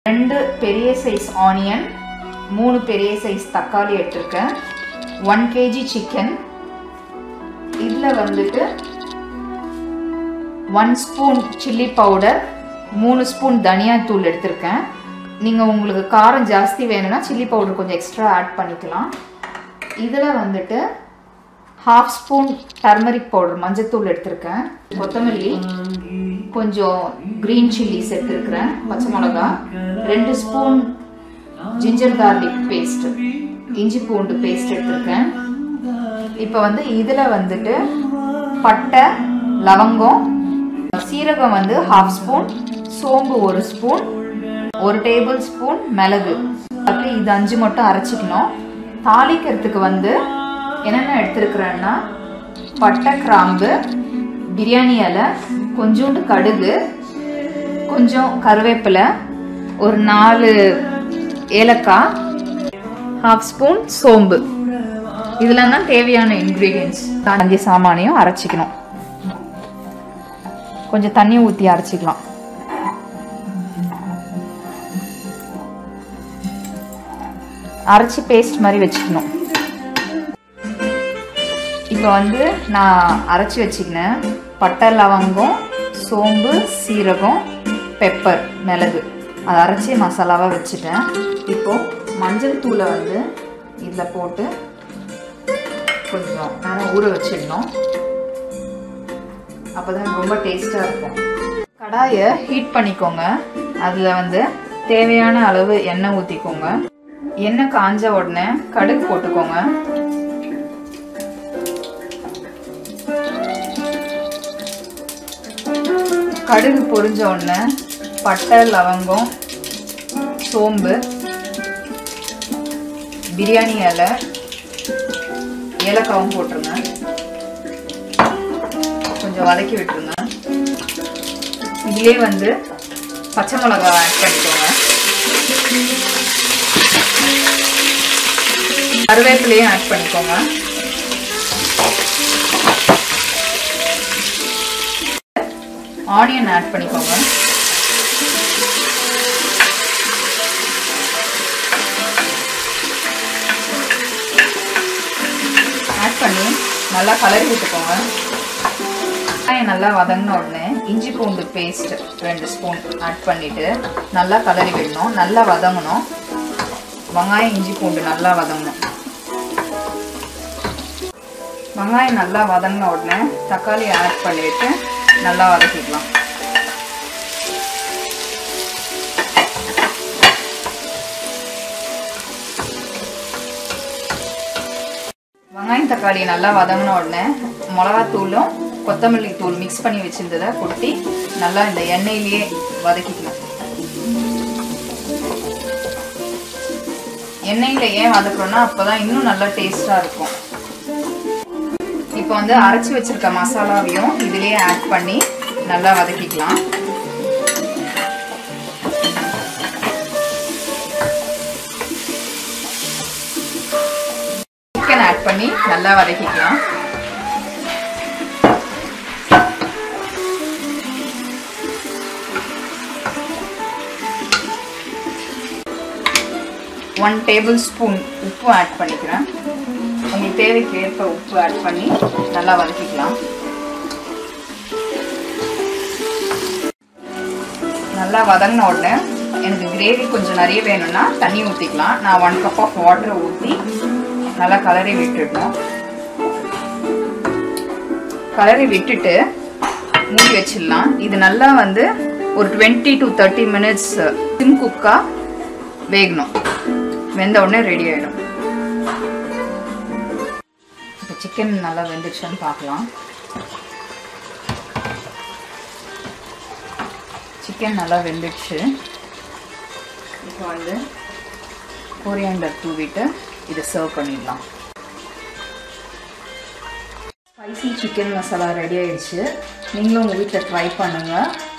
ரெண்டு பெரிய size onion மூணு பெரிய சைஸ் தக்காளி எடுத்திருக்கேன் ஒன் கேஜி சிக்கன் இதில் வந்துட்டு ஒன் ஸ்பூன் சில்லி பவுடர் மூணு ஸ்பூன் தனியாத்தூள் எடுத்திருக்கேன் நீங்கள் உங்களுக்கு காரம் ஜாஸ்தி வேணும்னா சில்லி பவுடர் கொஞ்சம் எக்ஸ்ட்ரா ஆட் பண்ணிக்கலாம் இதில் வந்துட்டு ஹாஃப் ஸ்பூன் டர்மரிக் பவுடர் மஞ்சத்தூள் எடுத்திருக்கேன் கொத்தமல்லி கொஞ்சம் க்ரீன் சில்லிஸ் எடுத்திருக்கிறேன் பச்சை மிளகா ரெண்டு ஸ்பூன் ஜிஞ்சர் கார்லிக் பேஸ்ட் இஞ்சி பூண்டு பேஸ்ட் எடுத்திருக்கேன் இப்போ வந்து இதில் வந்துட்டு பட்டை லவங்கம் சீரகம் வந்து ஹாஃப் ஸ்பூன் சோம்பு ஒரு ஸ்பூன் ஒரு டேபிள் ஸ்பூன் மிளகு அப்புறம் இது அஞ்சு மட்டும் அரைச்சிக்கணும் தாளிக்கிறதுக்கு வந்து என்னென்ன எடுத்துருக்குறேன்னா பட்டை கிராம்பு பிரியாணி இலை கொஞ்சோண்டு கடுகு கொஞ்சம் கருவேப்பிலை ஒரு நாலு ஏலக்காய் ஹாஃப் ஸ்பூன் சோம்பு இதெல்லாம் தான் தேவையான இன்க்ரீடியன்ஸ் அஞ்சு சாமானையும் அரைச்சிக்கணும் கொஞ்சம் தண்ணி ஊற்றி அரைச்சிக்கலாம் அரைச்சி பேஸ்ட் மாதிரி வச்சுக்கணும் இப்போ வந்து நான் அரைச்சி வச்சுக்கினேன் பட்டை லவங்கம் சோம்பு சீரகம் பெப்பர் மிளகு அதை அரைச்சி மசாலாவாக வச்சுட்டேன் இப்போது மஞ்சள் தூளை வந்து இதில் போட்டு கொஞ்சம் நேரம் ஊற வச்சிடணும் அப்போ தான் ரொம்ப டேஸ்ட்டாக இருக்கும் கடாயை ஹீட் பண்ணிக்கோங்க அதில் வந்து தேவையான அளவு எண்ணெய் ஊற்றிக்கோங்க எண்ணெய் காஞ்ச உடனே கடுகு போட்டுக்கோங்க கடுகு பொரிஞ்ச உடனே பட்டை லவங்கம் சோம்பு பிரியாணி இலை ஏலக்காவும் போட்டுருங்க கொஞ்சம் வதக்கி விட்டுருங்க இதுலேயே வந்து பச்சை மிளகா ஆட் பண்ணிக்கோங்க கருவேப்பிலையும் ஆட் பண்ணிக்கோங்க ஆனியன் ஆட் பண்ணிக்கோங்க ஆட் பண்ணி நல்லா கலரி விட்டுக்கோங்க வெங்காயம் நல்லா வதங்கின உடனே இஞ்சி பூண்டு பேஸ்ட் ரெண்டு ஸ்பூன் ஆட் பண்ணிட்டு நல்லா கலரி விடணும் நல்லா வதங்கணும் வெங்காயம் இஞ்சி பூண்டு நல்லா வதங்கணும் வெங்காயம் நல்லா வதங்கின உடனே தக்காளி ஆட் பண்ணிட்டு நல்லா வதக்கிக்கலாம் வெங்காயம் தக்காளி நல்லா வதங்கின உடனே மிளகாத்தூளும் கொத்தமல்லி தூள் மிக்ஸ் பண்ணி வச்சிருந்ததை கொட்டி நல்லா இந்த எண்ணெயிலேயே வதக்கிக்கலாம் எண்ணெயில் ஏன் வதக்குறோன்னா அப்போ தான் இன்னும் நல்லா டேஸ்ட்டாக இருக்கும் இப்போ வந்து அரைச்சி வச்சிருக்க மசாலாவையும் இதுலேயே ஆட் பண்ணி நல்லா வதக்கிக்கலாம் சிக்கன் ஆட் பண்ணி நல்லா வதக்கிக்கலாம் ஒன் டேபிள் ஸ்பூன் உப்பு ஆட் பண்ணிக்கிறேன் உங்களுக்கு தேவைக்கு ஏற்ப உப்பு ஆட் பண்ணி நல்லா வதக்கிக்கலாம் நல்லா வதங்கின உடனே எனக்கு கிரேவி கொஞ்சம் நிறைய வேணும்னா தண்ணி ஊற்றிக்கலாம் நான் ஒன் கப் ஆஃப் வாட்டரை ஊற்றி நல்லா கலரி விட்டுடணும் கலரி விட்டுட்டு மூடி வச்சிடலாம் இது நல்லா வந்து ஒரு twenty to thirty minutes sim குக்காக வேகணும் வெந்த உடனே ரெடி ஆகிடும் இப்போ சிக்கன் நல்லா வெந்துச்சுன்னு பார்க்கலாம் சிக்கன் நல்லா வெந்துடுச்சு இப்போ வந்து கொரியாண்டர் தூவிட்டு இதை சர்வ் பண்ணிடலாம் ஸ்பைசி சிக்கன் மசாலா ரெடி ஆயிடுச்சு நீங்களும் உங்கள் வீட்டில் ட்ரை பண்ணுங்கள்